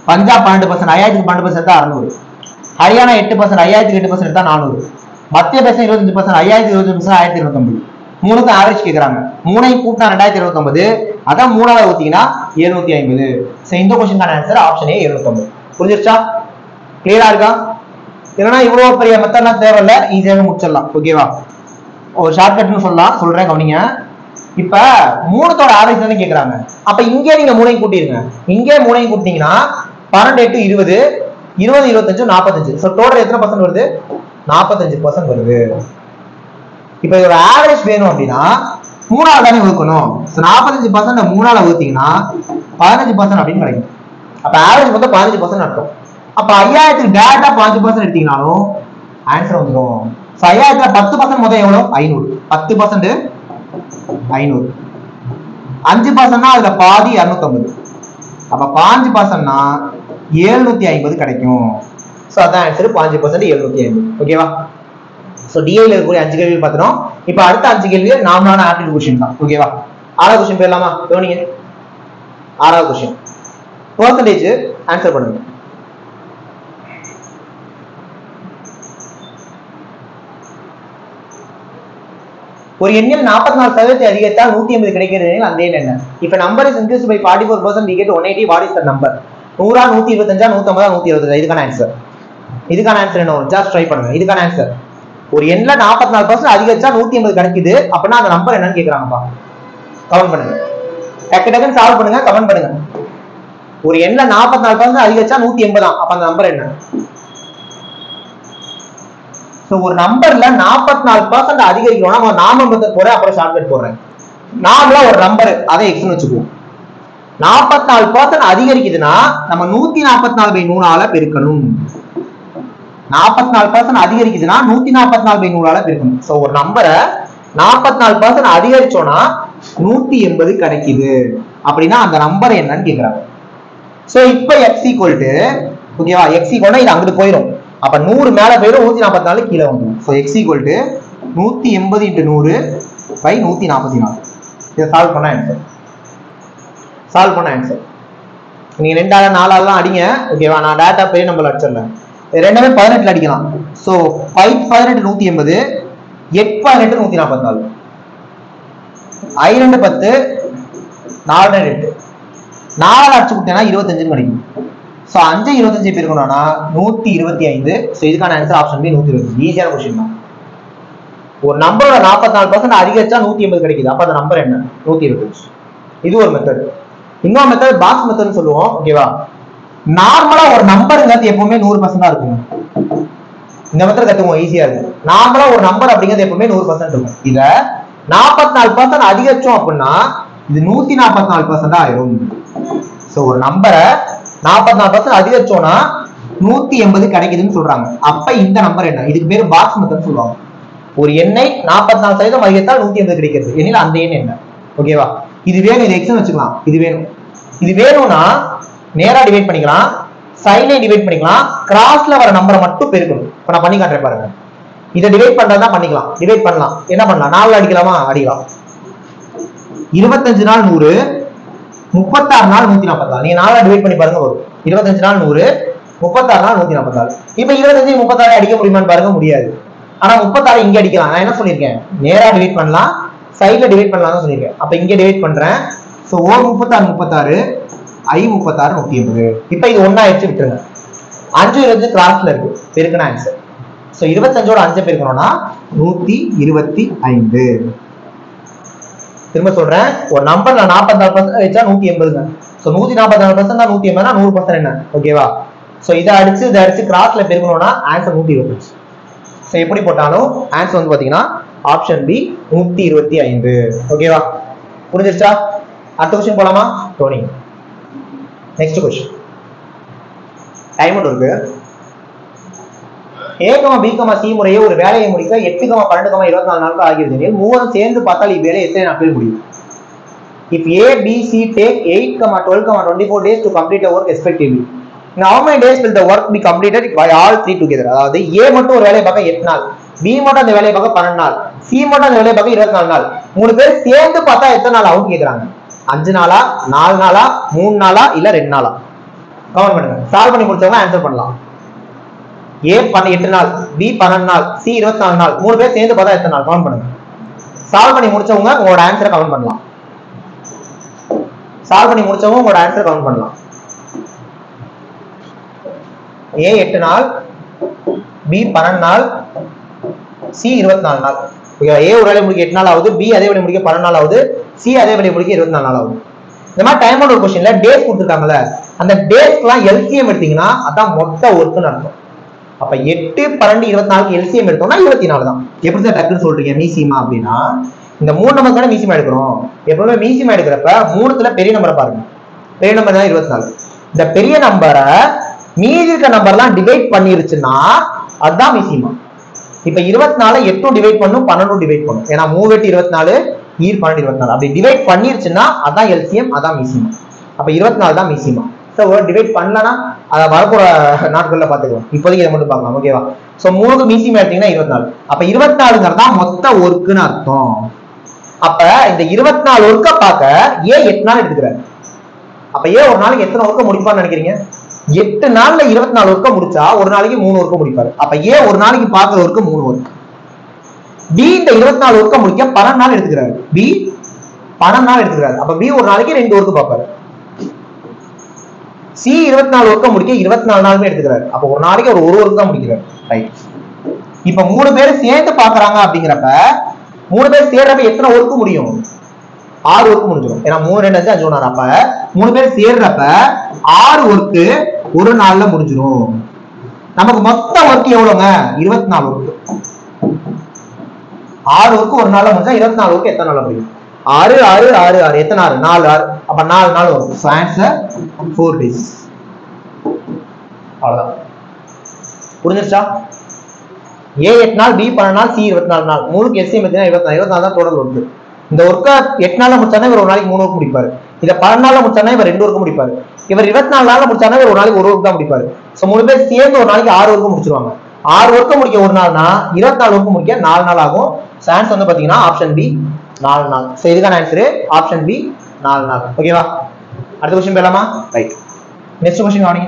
பஞ்சாப் பன்னெண்டு பர்சன்ட் ஐயாயிரத்துக்கு பன்னெண்டு பர்சன்ட் தான் அறுநூறு ஹரியானா எட்டு பர்சன்ட் ஐயாயிரத்துக்கு எட்டு பர்சன்ட் தான் நானூறு மத்திய பிரதேசம் இருபத்தஞ்சு பர்சன்ட் ஐயாயிரத்தி இருபத்தஞ்சு பர்சன்ட் ஆயிரத்தி இருபத்தொன்பது மூணுக்கும் ஆவரேஜ் கேட்குறாங்க மூணையும் கூட்டினா ரெண்டாயிரத்தி இருபத்தொன்பது அதான் மூணாவது ஊத்திங்கன்னா எழுநூத்தி ஐம்பது ஸோ இந்த கொஸ்டின்கான ஆன்சர் ஆப்ஷன் ஏ எழுநூத்தொம்பது புரிஞ்சிருச்சா கிளியரா இருக்கா இல்லைன்னா இவ்வளவு பெரிய மெத்தட்லாம் தேவையில்ல ஈஸியாவே முடிச்சிடலாம் ஓகேவா ஒரு ஷார்ட்கட்னு சொல்லலாம் சொல்றேன் கவனிங்க இப்ப மூணுத்தோட ஆவரேஜ் தானே கேக்குறாங்க அப்ப இங்கே நீங்க மூணையும் கூட்டிருங்க இங்கே மூணையும் கூட்டிங்கன்னா பன்னெண்டு எட்டு இருபது இருபது இருபத்தஞ்சு நாற்பத்தஞ்சு ஸோ டோட்டல் எத்தனை பர்சன்ட் வருது நாற்பத்தஞ்சு பர்சன்ட் வருது இப்ப இதோட ஆவரேஜ் வேணும் அப்படின்னா மூணாவது தானே வகுக்கணும் ஸோ நாற்பத்தஞ்சு பர்சன்ட் மூணால வகுத்தீங்கன்னா பதினஞ்சு பர்சன்ட் அப்படின்னு கிடைக்கும் அப்ப ஆவரேஜ் மொத்தம் பதினஞ்சு பர்சன்ட் அர்த்தம் அப்ப ஐயாயிரத்துக்கு டேரக்டா பாஞ்சு பர்சன்ட் எடுத்தீங்கனாலும் ஆன்சர் வந்துடும் ஸோ ஐயாயிரத்துல பத்து பர்சன்ட் மொத்தம் எவ்வளவு ஐநூறு பத்து பர்சன்ட் ஐநூறு அஞ்சு பர்சன்ட்னா அதுல பாதி இரநூத்தம்பது அப்ப பாஞ்சு பர்சன்ட்னா எழுநூத்தி ஐம்பது கிடைக்கும் ஸோ அதான் ஆன்சர் பாஞ்சு பர்சன்ட் எழுநூத்தி ஐம்பது ஓகேவா ஸோ டிஐல இருக்கக்கூடிய அஞ்சு கேள்வி பார்த்துட்டோம் இப்போ அடுத்த அஞ்சு கேள்வி நார்மலான ஆப்டிட் கொஸ்டின் தான் ஓகேவா ஆறாவது கொஸ்டின் போயிடலாமா கவனிங்க ஆறாவது கொஸ்டின் பர்சன்டேஜ் ஆன்சர் பண்ணுங்க ஒரு எண்ணில் நாற்பத்தி நாலு சதவீதத்தை அதிகரித்தால் நூத்தி ஐம்பது கிடைக்கிறது எனில் அந்த எண் என்ன இப்ப number is increase by forty four percent we get one eighty what is the number நூறா நூத்தி இருபத்தஞ்சா நூத்தம்பதா நூத்தி இருபத்தஞ்சா இதுக்கான ஆன்சர் இதுக்கான ஆன்சர் என்ன வரும் ஜஸ்ட் ட்ரை பண்ணுங்க இதுக்கான ஆன்சர் ஒரு எண்ணில் நாற்பத்தி நாலு பர்சன்ட் அதிகரிச்சா நூத்தி ஐம்பது கிடைக்குது அப்படின்னா அந்த நம்பர் என்னன்னு கேக்குறாங்கப்பா கமெண்ட் பண்ணுங்க டக்கு டக்குன்னு சால்வ் பண்ணுங்க கமெண்ட் பண்ணுங்க ஒரு எண்ணில் நாற்பத்தி நாலு பர்சன்ட் அதிகரிச்சா நூத்தி எண்பதாம் அப்ப அந்த நம்பர் என்ன ஸோ ஒரு நம்பர்ல நாற்பத்தி நாலு பர்சன்ட் அதிகரிக்கணும்னா நம்ம நாம மெத்தட் போறேன் அப்புறம் ஷார்ட்கட் போடுறேன் நார்மலா ஒரு நம்பர் அதை எக்ஸ்னு வச்சுக்குவோம் நாற்பத்தி நாலு பர்சன்ட் அதிகரிக்குதுன்னா நம்ம நூத்தி நாற்பத்தி நாலு பை நூறால பெருக்கணும் நாற்பத்தி நாலு பர்சன்ட் அதிகரிக்குதுன்னா நூத்தி நாற்பத்தி நாலு பை நூறால பெருக்கணும் ஸோ ஒரு நம்பரை நாற்பத்தி நாலு பர்சன்ட் அதிகரிச்சோம்னா நூத்தி எண்பது கிடைக்குது அப்படின்னா அந்த நம்பர் என்னன்னு கேக்குறாங்க ஸோ இப்போ எக்ஸ் ஈக்குவல் டு ஓகேவா எக்ஸ் ஈக்குவல்னா இது அங்கிட்டு போயிடும் அப்ப நூறு மேல போயிடும் நூத்தி நாற்பத்தி நாலு கீழே வந்துடும் ஸோ எக்ஸ் ஈக்குவல் டு நூத்தி எண்பது இன்ட்டு நூறு பை நூத்தி நாற்பத்தி நாலு இதை சால்வ் பண்ண ஆன்சர் சால்வ் பண்ண ஆன்சர் நீங்க ரெண்டால நாலாலாம் அடிங்க ஓகேவா நான் டேட்டா பெரிய நம்பர் அடிச்சிடல இது ரெண்டுமே பதினெட்டுல அடிக்கலாம் ஸோ ஃபைவ் பதினெட்டு நூத்தி எண்பது எட்டு பதினெட்டு நூத்தி நாற்பத்தி நாலு ஐ ரெண்டு பத்து நாலு ரெண்டு எட்டு நாலாவது அடிச்சு கொடுத்தேன்னா இருபத்தஞ்சுன்னு கிடைக்கும் ஸோ அஞ்சு இருபத்தஞ்சு பெருக்கணும்னா நூத்தி இருபத்தி ஐந்து ஸோ இதுக்கான ஆன்சர் ஆப்ஷன் பி நூத்தி இருபத்தஞ்சு ஈஸியான கொஸ்டின் தான் ஒரு நம்பரோட நாற்பத்தி நாலு பர்சன்ட் அதிகரிச்சா நூத்தி எண்பது கிடைக்குது அப்ப அந்த நம்பர் என்ன நூத்தி இருபத்தஞ்சு இது ஒரு மெத்தட் இன்னொரு மெத்தட் பாக்ஸ் மெத்தட்னு சொல்லுவோம் ஓகேவா நார்மலா ஒரு நம்பருங்கிறது எப்பவுமே நூறு பர்சன்ட் தான் இருக்கும் இந்த மெத்தட் கத்துவோம் ஈஸியா இருக்கும் நார்மலா ஒரு நம்பர் அப்படிங்கிறது எப்பவுமே நூறு பர்சன்ட் இருக்கும் இத நாற்பத்தி நாலு பர்சன்ட் அதிகரிச்சோம் அப்படின்னா இது நூத்தி நாற்பத்தி நாலு பர்சன்ட் ஆயிரும் ஸோ ஒரு நம்பரை நாற்பத்தி நாலு பர்சன்ட் அதிகரிச்சோம்னா நூத்தி எண்பது கிடைக்குதுன்னு சொல்றாங்க அப்ப இந்த நம்பர் என்ன இதுக்கு பேரு பாக்ஸ் மெத்தட் சொல்லுவாங்க ஒரு எண்ணை நாற்பத்தி நாலு சதவீதம் அதிகரித்தால் நூத்தி எண்பது கிடைக்கிறது எண்ணில் அந்த எண் என்ன ஓகேவா இது வேணும் இது எக்ஸ்னு வச்சுக்கலாம் இது வேணும் இது வேணும்னா நேரா டிவைட் பண்ணிக்கலாம் சைனை டிவைட் பண்ணிக்கலாம் கிராஸ்ல வர நம்பரை மட்டும் பெருக்கணும் இப்ப நான் பண்ணி காட்டுறேன் பாருங்க இதை டிவைட் பண்றதா பண்ணிக்கலாம் டிவைட் பண்ணலாம் என்ன பண்ணலாம் நாலு அடிக்கலாமா அடிக்கலாம் இருபத்தஞ்சு நாள் நூறு முப்பத்தாறு நாள் நூத்தி நாற்பத்தாறு நீங்க நாலா டிவைட் பண்ணி பாருங்க வரும் இருபத்தஞ்சு நாள் நூறு முப்பத்தாறு நாள் நூத்தி நாற்பத்தாறு இப்ப இருபத்தஞ்சு முப்பத்தாறு அடிக்க முடியுமான்னு பாருங்க முடியாது ஆனா முப்பத்தாறு இங்க அடிக்கலாம் நான் என்ன சொல்லியிருக்கேன் நேரா டிவைட் பண்ணலாம் சைட்ல டிவைட் பண்ணலாம் சொல்லியிருக்கேன் அப்ப இங்க டிவைட் பண்றேன் சோ ஓ முப்பத்தாறு முப்பத்தாறு ஐ முப்பத்தாறு நூத்தி எண்பது இப்ப இது ஒண்ணா வச்சு விட்டுருங்க அஞ்சு இருபது கிராஸ்ல இருக்கு பெருக்கணும் ஆன்சர் சோ இருபத்தஞ்சோட அஞ்சு பெருக்கணும்னா நூத்தி இருபத்தி ஐந்து திரும்ப சொல்றேன் ஒரு நம்பர்ல நாற்பத்தி நாலு பர்சன்ட் வச்சா நூத்தி எண்பதுங்க ஸோ நூத்தி நாற்பத்தி நாலு பர்சன்ட் தான் நூத்தி எண்பதுனா நூறு பர்சன்ட் என்ன ஓகேவா ஸோ இதை அடிச்சு இதை அடிச்சு கிராஸ்ல பெருக்கணும்னா ஆன்சர் நூத்தி இருபத்தஞ்சு ஸோ எப்படி போட்டாலும் ஆன்சர் வந்து பாத்தீங்கன்னா ஆப்ஷன் பி நூத்தி இருபத்தி ஐந்து ஓகேவா புரிஞ்சிருச்சா அடுத்த கொஸ்டின் போலாமா டோனி நெக்ஸ்ட் கொஸ்டின் டைம் இருக்கு A comma B comma C முறையே ஒரு வேலையை முடிக்க எட்டு கமா பன்னெண்டு கமா இருபத்தி நாலு நாட்கள் ஆகிறது எனில் மூவரும் சேர்ந்து பார்த்தால் இவ்வேலை எத்தனை நாட்கள் முடியும் if A B C take eight comma twelve comma twenty four days to complete work respectively how many days will the work be completed by all three together அதாவது ஏ மட்டும் ஒரு வேலையை பார்க்க எட்டு நாள் பி மட்டும் அந்த வேலையை பார்க்க பன்னெண்டு நாள் சி மட்டும் அந்த வேலையை பார்க்க இருபத்தி நாலு நாள் மூணு பேர் சேர்ந்து பார்த்தா எத்தனை நாள் ஆகும் கேக்குறாங்க அஞ்சு நாளா நாலு நாளா மூணு நாளா இல்ல ரெண்டு நாளா கமெண்ட் பண்ணுங்க சால்வ் பண்ணி முடிச்சவங்க ஆன்சர் பண்ணலாம் ஏ பண்ண எட்டு நாள் பி பன்னெண்டு நாள் சி இருபத்தி நாலு நாள் மூணு பேர் சேர்ந்து பார்த்தா எத்தனை நாள் கமெண்ட் பண்ணுங்க சால்வ் பண்ணி முடிச்சவங்க உங்களோட ஆன்சரை கமெண்ட் பண்ணலாம் சால்வ் பண்ணி முடிச்சவங்க உங்களோட ஆன்சர் கமெண்ட் பண்ணலாம் ஏ எட்டு நாள் பி பன்னெண்டு நாள் சி இருபத்தி நாலு நாள் ஓகேவா ஏ ஒரு வேலையை முடிக்க எட்டு நாள் ஆகுது பி அதே வேலையை முடிக்க பன்னெண்டு நாள் ஆகுது சி அதே வேலையை முடிக்க இருபத்தி நாலு நாள் ஆகுது இந்த மாதிரி டைம் ஒரு கொஸ்டின்ல டேஸ் கொடுத்துருக்காங்கல்ல அந்த டேஸ்க்குலாம் எல்சிஎம் எடுத்தீங்கன்னா அதான் மொத்த ஒர்க்குன்னு அர்த்தம் அப்ப எட்டு பன்னெண்டு இருபத்தி நாலுக்கு எல்சிஎம் எடுத்தோம்னா இருபத்தி நாலு தான் எப்படி தான் டக்குன்னு சொல்றீங்க மீசியமா அப்படின்னா இந்த மூணு நம்பர் தானே மீசியமா எடுக்கிறோம் எப்பவுமே மீசியமா எடுக்கிறப்ப மூணுத்துல பெரிய நம்பரை பாருங்க பெரிய நம்பர் தான் இருபத்தி நாலு இந்த பெரிய நம்பரை மீதி இருக்க நம்பர்லாம் டிவைட் பண்ணிருச்சுன்னா அதுதான் மீசியமா இப்ப இருபத்தி நாலு எட்டும் டிவைட் பண்ணும் பன்னெண்டும் டிவைட் பண்ணும் ஏன்னா மூணு எட்டு இருபத்தி நாலு ஈர் பன்னெண்டு இருபத்தி நாலு அப்படி டிவைட் பண்ணிருச்சுன்னா அதான் எல்சிஎம் அதான் மீசியம் அப்ப இருபத்தி நாலு தான் மீசியமா ஸோ டிவைட் பண்ணலன்னா அதை வரப்போற நாட்கள்ல பாத்துக்கலாம் இப்போதைக்கு இதை மட்டும் பார்க்கலாம் ஓகேவா ஸோ மூணுக்கு மீசியம் எடுத்தீங்கன்னா இருபத்தி நாலு அப்ப இருபத்தி நாலுங்கிறதா மொத்த ஒர்க்குன்னு அர்த்தம் அப்ப இந்த இருபத்தி நாலு ஒர்க்கை பார்க்க ஏன் எட்டு நாள் எடுத்துக்கிறாரு அப்ப ஏன் ஒரு நாளைக்கு எத்தனை ஒர்க்க முடிப்பான்னு நினைக்கிறீங்க எட்டு நாள்ல இருபத்தி நாலு ஒர்க்க முடிச்சா ஒரு நாளைக்கு மூணு ஒர்க்க முடிப்பாரு அப்ப ஏன் ஒரு நாளைக்கு பாக்குற ஒர்க்கு மூணு ஒர்க் பி இந்த இருபத்தி நாலு ஒர்க்க முடிக்க பன்னெண்டு நாள் எடுத்துக்கிறாரு பி பன்னெண்டு நாள் எடுத்துக்கிறாரு அப்ப பி ஒரு நாளைக்கு ரெண்டு ஒர்க்கு பார்ப்பாரு சி இருபத்தி நாலு ஒர்க்க முடிக்க இருபத்தி நாலு நாளுமே எடுத்துக்கிறாரு அப்ப ஒரு நாளைக்கு ஒரு ஒரு ஒர்க் தான் முடிக்கிறாரு ரைட் இப்ப மூணு பேரும் சேர்ந்து பாக்குறாங்க அப்படிங்கிறப்ப மூணு பேர் சேர்றப்ப எத்தனை ஒர்க்கு முடியும் ஆறு ஒர்க் முடிஞ்சிடும் ஏன்னா மூணு ரெண்டு அஞ்சு அஞ்சு ஒன்று அப்ப மூணு பேர் சேர்றப்ப ஆறு ஒர்க்கு ஒரு நாள்ல முடிஞ்சிடும் நமக்கு மொத்த ஒர்க் எவ்வளவுங்க இருபத்தி நாலு ஒர்க் ஆறு ஒர்க் ஒரு நாள்ல முடிஞ்சா இருபத்தி நாலு ஒர்க் எத்தனை நாள் முடியும் ஆறு ஆறு ஆறு ஆறு எத்தனை ஆறு நாலு ஆறு அப்ப நாலு நாள் வரும் ஸோ ஆன்சர் ஃபோர் டேஸ் அவ்வளவுதான் புரிஞ்சிருச்சா ஏ எட்டு நாள் பி பன்னெண்டு நாள் சி இருபத்தி நாலு நாள் மூணுக்கு எஸ்சிஎம் எத்தனை இருபத்தி நாலு இருபத்தி நாலு தான் டோட்டல் ஒர்க்கு இந்த ஒர்க்கை எட்டு நாள்ல முடிச்சானே இவர் ஒரு நாளைக்கு மூணு ஒர்க் முடிப்பாரு இதை பன்னெண்டு நாள்ல முடிச்சானே இவர் ரெண்டு ஒர்க்கு முடிப்பாரு இவர் இருபத்தி நாலு நாள்ல முடிச்சானே இவர் ஒரு நாளைக்கு ஒரு ஒர்க் தான் முடிப்பாரு ஸோ மூணு பேர் சேர்ந்து ஒரு நாளைக்கு ஆறு ஒர்க்கு முடிச்சிருவாங்க ஆறு ஒர்க்கு முடிக்க ஒரு நாள்னா இருபத்தி நாலு ஒர்க்கு முடிக்க நாலு நாள் ஆகும் சான்ஸ் வந்து பாத்தீங்கன்னா ஆப்ஷன் பி நாலு நாள் ஸோ இதுக்கான ஆன்சரு ஆப்ஷன் பி நாலு நாள் ஓகேவா அடுத்த கொஸ்டின் போயிடலாமா ரைட் நெக்ஸ்ட் கொஸ்டின் கவனிங்க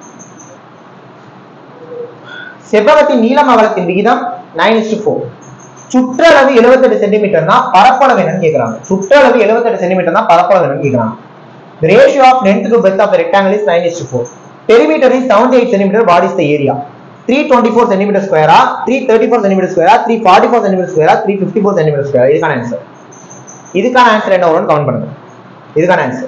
செவ்வகத்தின் நீளம் அகலத்தின் விகிதம் நைன் இஸ்டு ஃபோர் சுற்றளவு 78 சென்டிமீட்டர்னா பரப்பளவு என்னன்னு கேக்குறாங்க சுற்றளவு 78 சென்டிமீட்டர்னா பரப்பளவு என்னன்னு கேக்குறாங்க The ratio of length to breadth of the rectangle is 9 is to 4. Perimeter is 78 centimeter. What is the area? 324 centimeter square, 334 centimeter square, 344 centimeter square, 354 centimeter square. இதுக்கான ஆன்சர் இதுக்கான ஆன்சர் என்ன வரும்னு கமெண்ட் பண்ணுங்க இதுக்கான ஆன்சர்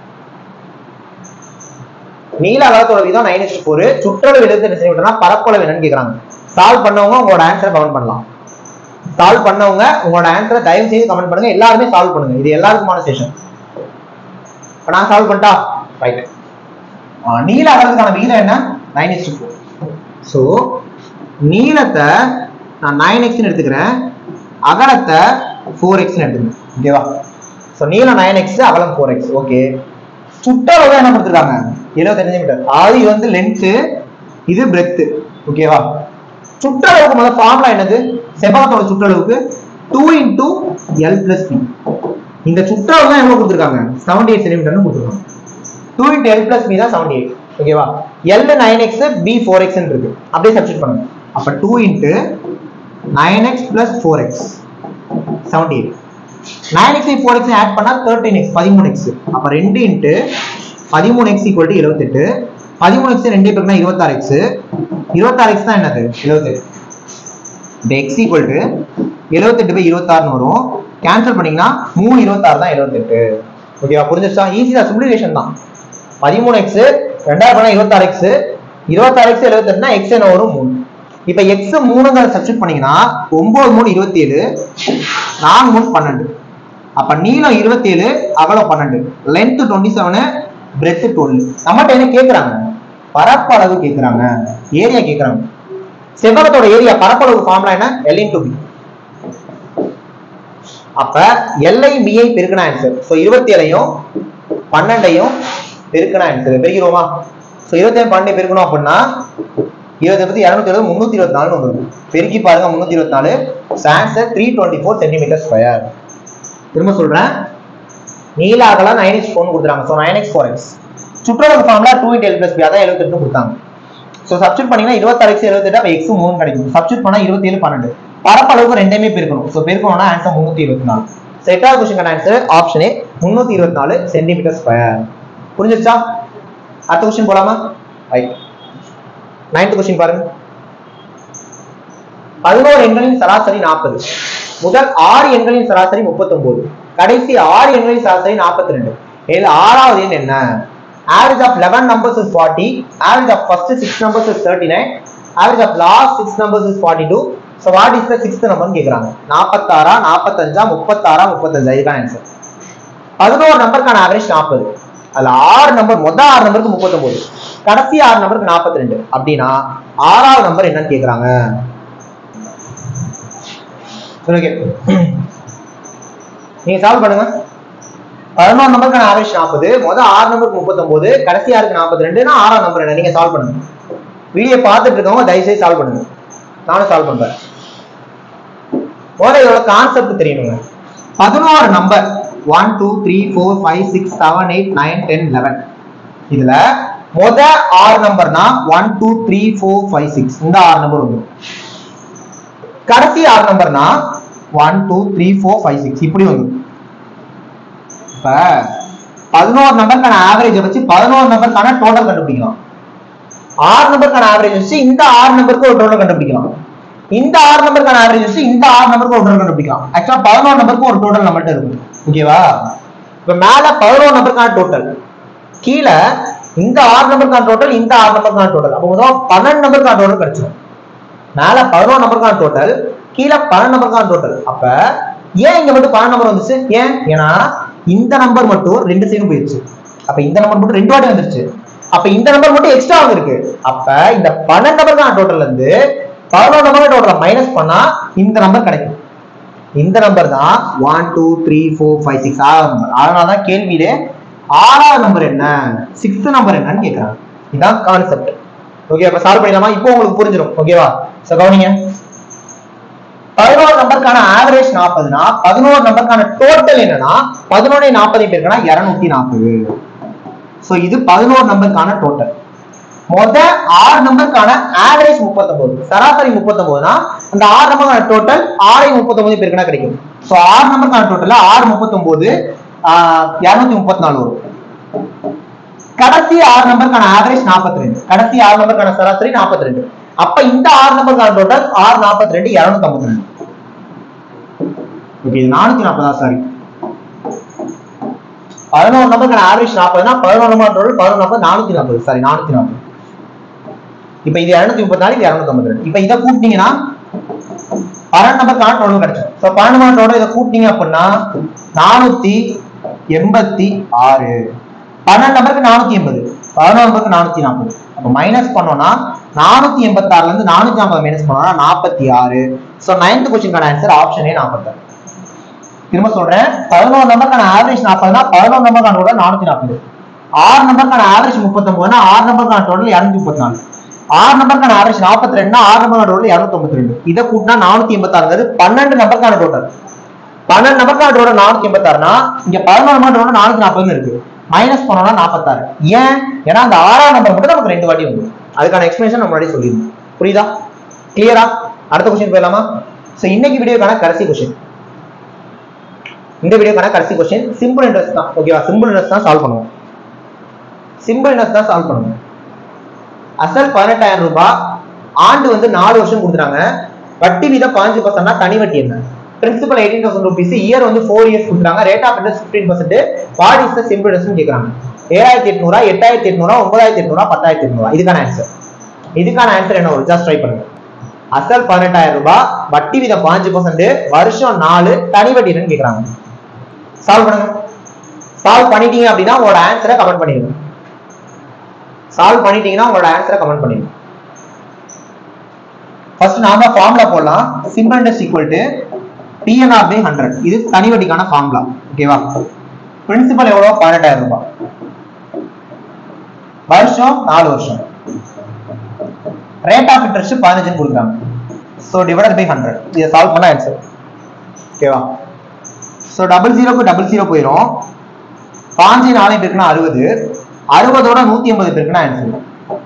நீல அகலத்தோட விதம் nine இஸ்ட் four சுற்றளவு எழுபத்தி சென்டிமீட்டர்னா பரப்பளவு என்னன்னு கேக்குறாங்க சால்வ் பண்ணவங்க உங்களோட ஆன்சரை கமெண்ட் பண்ணலாம் சால்வ் பண்ணவங்க உங்களோட ஆன்சரை தயவு செய்து கமெண்ட் பண்ணுங்க எல்லாருமே சால்வ் பண்ணுங்க இது எல்லாருக்குமான செஷன் இப்போ நான் சால்வ் பண்ணிட்டா ரைட் நீல அகலத்துக்கான விகிதம் என்ன நைன் இஸ்ட் ஃபோர் ஸோ நீளத்தை நான் நைன் எக்ஸ்னு எடுத்துக்கிறேன் அகலத்தை ஃபோர் எக்ஸ்னு எடுத்துக்கிறேன் ஓகேவா ஸோ நீளம் நைன் எக்ஸ் அகலம் ஃபோர் எக்ஸ் ஓகே சுற்றளவு என்ன கொடுத்துருக்காங்க எழுபத்தஞ்சு மீட்டர் அதாவது இது வந்து லென்த்து இது பிரெத்து ஓகேவா சுற்றளவுக்கு முதல்ல ஃபார்முலா என்னது செவ்வகத்தோட சுற்றளவுக்கு two into L plus B இந்த சுற்றளவு தான் எவ்வளவு கொடுத்துருக்காங்க செவன்டி எயிட் சென்டிமீட்டர்னு கொடுத்துருக்காங்க two into L plus B தான் செவன்டி எயிட் ஓகேவா L nine X B four X இருக்கு அப்படியே சப்ஸ்டிட் பண்ணுங்க அப்ப two into nine X plus four X seventy eight nine X four X add பண்ணா தேர்ட்டின் எக்ஸ் பதிமூணு எக்ஸ் அப்ப ரெண்டு இன்ட்டு பதிமூணு எக்ஸ் ஈக்குவல் டு எழுபத்தெட்டு பதிமூணு எக்ஸ் ரெண்டு பேருக்குனா இருபத்தாறு எக்ஸ் இருபத்தாறு எக்ஸ் தான் என்னது எழுபத்தெட்டு இந்த எக்ஸ் ஈக்குவல் டு எழுபத்தெட்டு பை இருபத்தாறுன்னு வரும் கேன்சல் பண்ணீங்கன்னா மூணு இருபத்தாறு தான் எழுபத்தெட்டு ஓகேவா புரிஞ்சிருச்சா ஈஸி தான் சிம்பிளிஃபிகேஷன் தான் பதிமூணு எக்ஸ் ரெண்டாயிரம் பண்ணா இருபத்தாறு எக்ஸ் இருபத்தாறு எக்ஸ் எழுபத்தெட்டுனா எக்ஸ் என்ன வரும் மூணு இப்போ எக்ஸ் மூணுங்கிற சப்ஸ்டிட் பண்ணீங்கன்னா ஒன்பது மூணு இருபத்தி ஏழு நாலு மூணு பன்னெண்டு அப்ப நீளம் இருபத்தேழு அகலம் பன்னெண்டு length twenty seven breadth twelve நம்மகிட்ட என்ன கேக்குறாங்க பரப்பளவு கேக்குறாங்க ஏரியா கேக்குறாங்க செவ்வகத்தோட ஏரியா பரப்பளவு ஃபார்முலா என்ன எல் இன்டு பி அப்ப எல்ஐ பிஐ பெருக்கின ஆன்சர் ஸோ இருபத்தி ஏழையும் பன்னெண்டையும் பெருக்கின ஆன்சர் பெருக்கிறோமா ஸோ இருபத்தி ஏழு பன்னெண்டு பெருக்கணும் அப்படின்னா இருபத்தி பத்தி இரநூத்தி எழுபது முந்நூத்தி இருபத்தி நாலு வரும் பெருக்கி பாருங்க முந்நூத்தி இருபத்தி நாலு answer three twenty four centimetre square திரும்ப சொல்றேன் நீல அகலம் நைன் எக்ஸ் ஃபோன் கொடுத்துறாங்க so nine X four X சுற்றளவு formula two into L plus B அதான் எழுபத்தெட்டு கொடுத்தாங்க ஸோ சப்ஸ்டியூட் பண்ணீங்கன்னா இருபத்தாறு எக்ஸ் எழுபத்தெட்டு அப்போ எக்ஸ் மூணு கிடைக்கும் சப்ஸ்டியூட் பண்ணா இருபத்தி ஏழு பன்னெண்டு பரப்பளவுக்கு ரெண்டுமே பெருக்கணும் ஸோ பெருக்கணும்னா ஆன்சர் முந்நூற்றி இருபத்தி நாலு செட்டாக கொஸ்டின் ஆன்சர் ஆப்ஷனே முந்நூற்றி இருபத்தி நாலு சென்டிமீட்டர் ஸ்கொயர் புரிஞ்சிருச்சா அடுத்த கொஸ்டின் போலாமா ரைட் நைன்த் கொஸ்டின் பாருங்க பதினோரு எண்களின் சராசரி நாற்பது முதல் ஆறு எண்களின் சராசரி முப்பத்தொன்பது கடைசி ஆறு எண்களின் சராசரி நாற்பத்தி ரெண்டு இதுல ஆறாவது எண் என்ன average of eleven numbers is forty average of first six numbers is thirty nine average of last six numbers is forty two so what is the sixth நம்பர்னு கேட்குறாங்க நாற்பத்தாறா நாற்பத்தஞ்சா முப்பத்தாறா முப்பத்தஞ்சா இதுக்கான ஆன்சர் பதினோரு நம்பருக்கான ஆவரேஜ் நாற்பது அதுல ஆறு நம்பர் மொதல் ஆறு நம்பருக்கு முப்பத்தொன்பது கடைசி ஆறு நம்பருக்கு நாற்பத்தி ரெண்டு அப்படின்னா ஆறாவது நம்பர் என்னன்னு கேக்குறாங்க சொல்லுங்க நீங்க சால்வ் பண்ணுங்க பதினோரு நம்பருக்கான ஆவரேஜ் நாற்பது மொதல் ஆறு நம்பருக்கு முப்பத்தொன்பது கடைசி ஆறுக்கு நாற்பத்தி ரெண்டுனா ஆறாம் நம்பர் என்ன நீங்க சால்வ் பண்ணுங்க வீடியோ பார்த்துட்டு இருக்கவங்க தயவுசெய்து சால்வ் பண்ணுங்க நானும் சால்வ் பண்றேன் முதல்ல இதோட கான்செப்ட் தெரியணுங்க பதினோரு number one two three four five six seven eight nine ten eleven இதுல முத ஆறு நம்பர்னா one two three four five six இந்த ஆறு நம்பர் வந்துடும் கடைசி ஆறு நம்பர்னா one two three four five six இப்படி வந்துடும் இப்ப பதினோரு நம்பருக்கான ஆவரேஜ் வச்சு பதினோரு நம்பருக்கான டோட்டல் கண்டுபிடிக்கலாம் ஆறு நம்பருக்கான ஆவரேஜ் வச்சு இந்த ஆறு நம்பருக்கு ஒரு டோட்டல் கண்டுபிடிக்கலாம் இந்த ஆறு நம்பருக்கான ஆவரேஜ் வச்சு இந்த ஆறு நம்பருக்கு ஒரு டோட்டல் கண்டுபிடிக்கலாம் ஆக்சுவலா பதினோரு நம்பருக்கு ஒரு டோட்டல் நம்மள்ட்ட இருக்கும் ஓகேவா இப்ப மேல பதினோரு நம்பருக்கான டோட்டல் கீழே இந்த ஆறு நம்பருக்கான டோட்டல் இந்த ஆறு நம்பருக்கான டோட்டல் அப்போ முதல்ல பன்னெண்டு நம்பருக்கான டோட்டல் கிடைச்சிடும் மேல பதினோரு நம்பருக்கான டோட்டல் கீழே பன்னெண்டு நம்பருக்கான டோட்டல் அப்ப ஏன் இங்க மட்டும் பன்னெண்டு நம்பர் வந்துச்சு ஏன் ஏன்னா இந்த நம்பர் மட்டும் ரெண்டு சைடும் போயிருச்சு அப்ப இந்த நம்பர் மட்டும் ரெண்டு வாட்டி வந்துருச்சு அப்ப இந்த நம்பர் மட்டும் எக்ஸ்ட்ரா வந்திருக்கு அப்ப இந்த பன்னெண்டு நம்பருக்கான டோட்டல்ல இருந்து பதினோரு நம்பர் டோட்டல் மைனஸ் பண்ணா இந்த நம்பர் கிடைக்கும் இந்த நம்பர் தான் one two three four five six ஆறாவது நம்பர் அதனால தான் கேள்வியிலே ஆறாவது நம்பர் என்ன சிக்ஸ்த் நம்பர் என்னன்னு கேட்கறாங்க இதுதான் கான்செப்ட் ஓகே அப்ப சால்வ் பண்ணிடலாமா இப்போ உங்களுக்கு புரிஞ்சிடும் ஓகேவா சோ கவனிங்க பதினோரு நம்பருக்கான ஆவரேஜ் நாற்பதுனா பதினோரு நம்பருக்கான டோட்டல் என்னன்னா பதினொன்னு நாற்பது பேருக்குன்னா இருநூத்தி நாற்பது சோ இது பதினோரு நம்பருக்கான டோட்டல் மொத ஆறு நம்பருக்கான ஆவரேஜ் முப்பத்தொன்பது சராசரி முப்பத்தொன்பதுனா அந்த ஆறு நம்பருக்கான டோட்டல் ஆறை முப்பத்தொன்பது பேருக்குன்னா கிடைக்கும் சோ ஆறு நம்பருக்கான டோட்டல் ஆறு முப்பத்தொன்பது இருநூத்தி முப்பத்தி நாலு வரும் கடைசி ஆறு நம்பருக்கான ஆவரேஜ் நாற்பத்தி ரெண்டு கடைசி ஆறு நம்பருக்கான சராசரி நாற்பத்தி ரெண்டு அப்ப இந்த ஆறு நம்பருக்கான டோட்டல் ஆறு நாற்பத்தி ரெண்டு இருநூத்தி ஐம்பத்தி ரெண்டு ஓகே இது நானூத்தி நாற்பதா சாரி பதினோரு நம்பருக்கான ஆவரேஜ் நாற்பதுனா பதினோரு நம்பர் டோட்டல் பதினொரு நம்பர் நானூத்தி நாற்பது சாரி நானூத்தி நாற்பது இப்ப இது இருநூத்தி முப்பத்தி நாலு இது இருநூத்தி ஐம்பத்தி ரெண்டு இப்ப இதை கூட்டினீங்கன்னா பன்னெண்டு நம்பருக்கான டோட்டல் கிடைச்சிடும் ஸோ பன்னெண்டு நம்பர் டோட்டல் இதை கூட்டினீங்க அப்படின்னா நானூத்தி எண்பத்தி ஆறு பன்னெண்டு நம்பருக்கு நானூத்தி எண்பது பதினொரு நம்பருக்கு நானூத்தி நாற்பது அப்போ மைனஸ் பண்ணோம்னா நானூத்தி எண்பத்தி ஆறுல இருந்து நானூத்தி ஐம்பது மைனஸ் பண்ணோம்னா நாற்பத்தி ஆறு ஸோ நைன்த் கொஸ்டின்கான ஆன்சர் ஆப்ஷனே நாற்பத்தாறு திரும்ப சொல்றேன் பதினோரு நம்பருக்கான ஆவரேஜ் நாற்பதுனா பதினோரு நம்பருக்கான டோட்டல் நானூத்தி நாற்பது ஆறு நம்பருக்கான ஆவரேஜ் முப்பத்தொன்பதுனா ஆறு நம்பருக்கான டோட்டல் இரநூத்தி முப்பத்தி நாலு ஆறு நம்பருக்கான ஆவரேஜ் நாற்பத்தி ரெண்டுனா ஆறு நம்பருக்கான டோட்டல் இருநூத்தி ஐம்பத்தி ரெண்டு இதை கூட்டினா நானூத்தி எண்பத்தாறுங்கிறது பன்னெண்டு நம்பருக்கான டோட்டல் பன்னெண்டு நம்பருக்கான டோட்டல் நானூத்தி எண்பத்தாறுனா இங்க பதினோரு நம்பர் டோட்டல் நானூத்தி நாற்பதுன்னு இருக்கு மைனஸ் பண்ணோம்னா நாற்பத்தாறு ஏன் ஏன்னா அந்த ஆறாம் நம்பர் மட்டும் நமக்கு ரெண்டு வாட்டி வந்து அதுக்கான எக்ஸ்பிளேஷன் நம்ம முன்னாடி சொல்லியிருந்தோம் புரியுதா கிளியரா அடுத்த கொஸ்டின் போயிடலாமா சோ இன்னைக்கு வீடியோக்கான கடைசி கொஸ்டின் இந்த வீடியோக்கான கடைசி கொஸ்டின் சிம்பிள் இன்ட்ரெஸ்ட் தான் ஓகேவா சிம்பிள் இன்ட்ரெஸ்ட் தான் சால்வ் பண்ணுவோம் சிம்பிள் இன்ட்ரெஸ்ட் தான் சால்வ் பண்ணுவோம் அசல் பதினெட்டாயிரம் ரூபாய் ஆண்டு வந்து நாலு வருஷம் கொடுக்குறாங்க வட்டி வீதம் பாஞ்சு பர்சன்ட்னா தனி வட்டி என்ன principal eighteen thousand rupees year வந்து ஃபோர் இயர்ஸ் கொடுக்குறாங்க rate of interest fifteen percent what is the simple interest கேட்குறாங்க ஏழாயிரத்தி எட்நூறா எட்டாயிரத்தி எட்நூறா ஒன்பதாயிரத்தி எட்நூறா பத்தாயிரத்தி எட்நூறா இதுக்கான ஆன்சர் இதுக்கான ஆன்சர் என்ன வரும் ஜஸ்ட் ட்ரை பண்ணுங்க அசல் பதினெட்டாயிரம் ரூபாய் வட்டி வீதம் பாஞ்சு பர்சன்ட் வருஷம் நாலு தனி வட்டி என்னன்னு கேட்குறாங்க சால்வ் பண்ணுங்க சால்வ் பண்ணிட்டீங்க அப்படின்னா உங்களோட ஆன்சரை கமெண்ட் பண்ணிடுங்க சால்வ் பண்ணிட்டீங்கன்னா உங்களோட ஆன்சரை கமெண்ட் பண்ணிடுங்க ஃபர்ஸ்ட் நாம ஃபார்முலா போடலாம் simple interest equal to PNR by hundred இது தனி வட்டிக்கான ஃபார்முலா ஓகேவா பிரின்சிபல் எவ்வளோ பதினெட்டாயிரம் ரூபாய் வருஷம் நாலு வருஷம் ரேட் ஆஃப் இன்ட்ரெஸ்ட் பதினஞ்சுன்னு கொடுக்குறாங்க ஸோ டிவைடட் பை ஹண்ட்ரட் இதை சால்வ் பண்ண ஆன்சர் ஓகேவா ஸோ டபுள் ஜீரோக்கு டபுள் ஜீரோ போயிடும் பாஞ்சு நாலு இருக்குன்னா அறுபது அறுபதோட நூத்தி ஐம்பது பெருக்குனா ஆன்சர்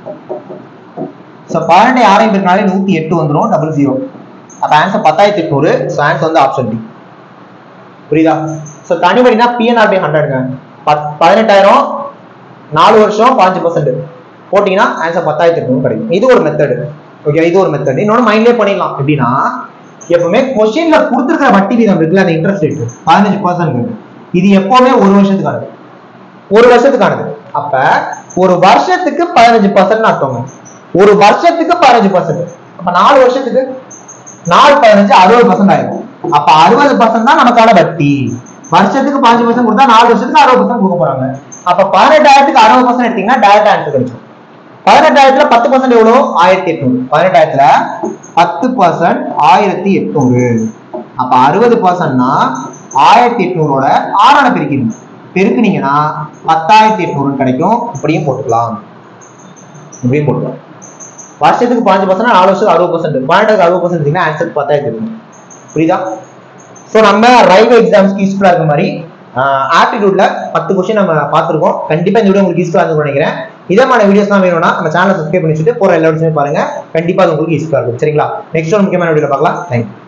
ஸோ பதினெட்டு ஆறையும் பெருக்கினாலே நூத்தி எட்டு வந்துடும் டபுள் ஜீரோ அப்ப ஆன்சர் பத்தாயிரத்தி எட்நூறு ஸோ ஆன்சர் வந்து ஆப்ஷன் டி புரியுதா ஸோ தனிபடினா பிஎன்ஆர் பை ஹண்ட்ரட்ங்க பதினெட்டாயிரம் நாலு வருஷம் பாஞ்சு பர்சன்ட் போட்டீங்கன்னா ஆன்சர் பத்தாயிரத்தி எட்நூறு கிடைக்கும் இது ஒரு மெத்தடு ஓகே இது ஒரு மெத்தட் இன்னொன்று மைண்ட்லேயே பண்ணிடலாம் எப்படின்னா எப்பவுமே கொஸ்டின்ல கொடுத்துருக்கிற வட்டி வீதம் இருக்குல்ல அந்த இன்ட்ரெஸ்ட் ரேட் பதினஞ்சு பர்சன்ட் இது எப்பவுமே ஒரு வருஷத்துக்கானது ஒரு வருஷத்துக்கானது அப்ப ஒரு வருஷத்துக்கு பதினஞ்சு பர்சன்ட் அர்த்தங்க ஒரு வருஷத்துக்கு பதினஞ்சு பர்சன்ட் அப்ப நாலு வருஷத்துக்கு நாலு பதினஞ்சு அறுபது பர்சன்ட் ஆயிடும் அப்ப அறுபது பர்சன்ட் தான் நமக்கான வட்டி வருஷத்துக்கு பாஞ்சு பர்சன்ட் கொடுத்தா நாலு வருஷத்துக்கு அறுபது பர்சன்ட் கொடுக்க போறாங்க அப்ப பதினெட்டாயிரத்துக்கு அறுபது பர்சன்ட் எடுத்தீங்கன்னா டேரக்ட் ஆன்சர் கிடைக்கும் பதினெட்டாயிரத்துல பத்து பர்சன்ட் எவ்வளவு ஆயிரத்தி எட்நூறு பதினெட்டாயிரத்துல பத்து பர்சன்ட் ஆயிரத்தி எட்நூறு அப்ப அறுபது பர்சன்ட்னா ஆயிரத்தி எட்நூறோட ஆறான பெருக்கிடுங்க பெருக்குனீங்கன்னா பத்தாயிரத்தி எட்நூறு கிடைக்கும் இப்படியும் போட்டுக்கலாம் இப்படியும் போட்டுக்கலாம் வருஷத்துக்கு பாஞ்சு பர்சன்ட் நாலு வருஷத்துக்கு அறுபது பர்சன்ட் பன்னெண்டுக்கு அறுபது பர்சன்ட் ஆன்சர் பத்தாயிரத்தி எட்நூறு புரியுதா ஸோ நம்ம ரயில்வே எக்ஸாம்ஸ்க்கு யூஸ்ஃபுல்லாக இருக்க மாதிரி ஆப்டிடியூட்ல பத்து கொஸ்டின் நம்ம பார்த்துருக்கோம் கண்டிப்பா இந்த வீடியோ உங்களுக்கு யூஸ்ஃபுல்லாக இருக்கும் நினைக்கிறேன் இதமான வீடியோஸ் தான் வேணும்னா நம்ம சேனலை சப்ஸ்கிரைப் பண்ணி வச்சுட்டு போற எல்லா வீடியோஸுமே பாருங்க கண்டிப்பா அது உங்களுக்கு யூஸ்ஃபுல்லாக இருக்கும் சரிங்களா நெக்ஸ்ட் ஒரு முக்கியமான வீடியோ பார்க்கலாம் தேங்க்யூ